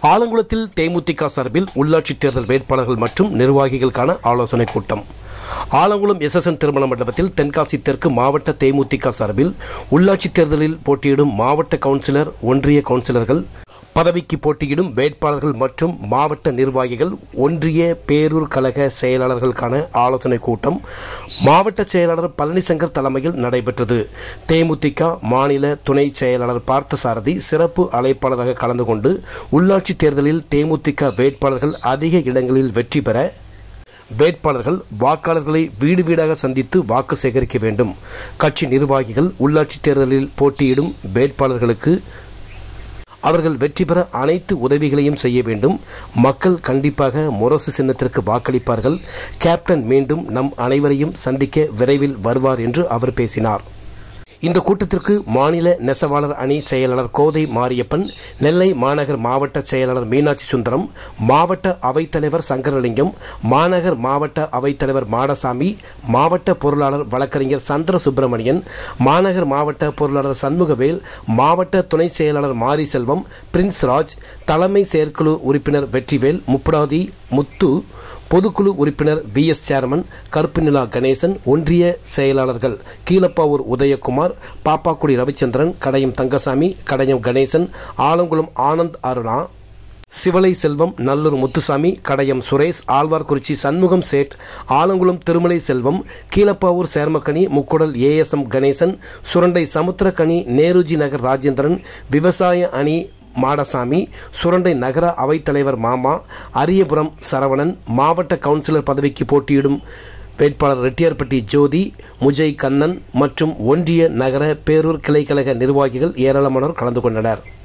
ஆலங்குளத்தில் தேமுதிக சார்பில் உள்ளாட்சி தேர்தல் வேட்பாளர்கள் மற்றும் நிர்வாகிகளுக்கான ஆலோசனைக் கூட்டம் ஆலங்குளம் எஸ்எஸ்என் திருமண மண்டபத்தில் தென்காசி தெற்கு மாவட்ட தேமுதிக சார்பில் உள்ளாட்சி தேர்தலில் போட்டியிடும் மாவட்ட கவுன்சிலர் ஒன்றிய கவுன்சிலர்கள் பதவிக்கு போட்டியிடும் வேட்பாளர்கள் மற்றும் மாவட்ட நிர்வாகிகள் ஒன்றிய பேரூர் கழக செயலாளர்களுக்கான ஆலோசனைக் கூட்டம் மாவட்ட செயலாளர் பழனிசங்கர் தலைமையில் நடைபெற்றது தேமுதிக மாநில துணை செயலாளர் பார்த்தசாரதி சிறப்பு அழைப்பாளராக கலந்து கொண்டு உள்ளாட்சி தேர்தலில் தேமுதிக வேட்பாளர்கள் அதிக இடங்களில் வெற்றி பெற வேட்பாளர்கள் வாக்காளர்களை வீடு வீடாக சந்தித்து வாக்கு சேகரிக்க வேண்டும் கட்சி நிர்வாகிகள் உள்ளாட்சி தேர்தலில் போட்டியிடும் வேட்பாளர்களுக்கு அவர்கள் வெற்றி பெற அனைத்து உதவிகளையும் செய்ய வேண்டும் மக்கள் கண்டிப்பாக முரசு சின்னத்திற்கு வாக்களிப்பார்கள் கேப்டன் மீண்டும் நம் அனைவரையும் சந்திக்க விரைவில் வருவார் என்று அவர் பேசினார் இந்த கூட்டத்திற்கு மாநில நெசவாளர் அணி செயலாளர் கோதை மாரியப்பன் நெல்லை மாநகர் மாவட்ட செயலாளர் மீனாட்சி சுந்தரம் மாவட்ட அவைத்தலைவர் சங்கரலிங்கம் மாநகர் மாவட்ட அவைத்தலைவர் மாடசாமி மாவட்ட பொருளாளர் வழக்கறிஞர் சந்திர சுப்பிரமணியன் மாநகர் மாவட்ட பொருளாளர் சண்முகவேல் மாவட்ட துணை செயலாளர் மாரி செல்வம் பிரின்ஸ் ராஜ் தலைமை செயற்குழு உறுப்பினர் வெற்றிவேல் முப்படாதி முத்து பொதுக்குழு உறுப்பினர் P S chairman Karuppunila Ganesan ஒன்றிய செயலாளர்கள் கீழப்பாவூர் உதயகுமார் பாப்பாக்குடி ரவிச்சந்திரன் கடையம் தங்கசாமி கடையம் கணேசன் ஆலங்குளம் ஆனந்த் அருணா சிவலை செல்வம் நல்லூர் முத்துசாமி கடையம் சுரேஷ் ஆழ்வார்குறிச்சி சண்முகம் சேட் ஆலங்குளம் திருமலை செல்வம் கீழப்பாவூர் சேர்மக்கனி முக்குடல் ஏஎஸ்எம் கணேசன் சுரண்டை சமுத்திரக்கனி நேருஜி நகர் ராஜேந்திரன் விவசாய அணி மாடசாமி சுரண்டை நகர அவைத்தலைவர் மாமா அரியபுரம் சரவணன் மாவட்ட கவுன்சிலர் பதவிக்கு போட்டியிடும் வேட்பாளர் ரெட்டியார்பட்டி ஜோதி முஜய் கண்ணன் மற்றும் ஒன்றிய நகர பேரூர் கிளைக்கழக நிர்வாகிகள் ஏராளமானோர் கலந்து கொண்டனர்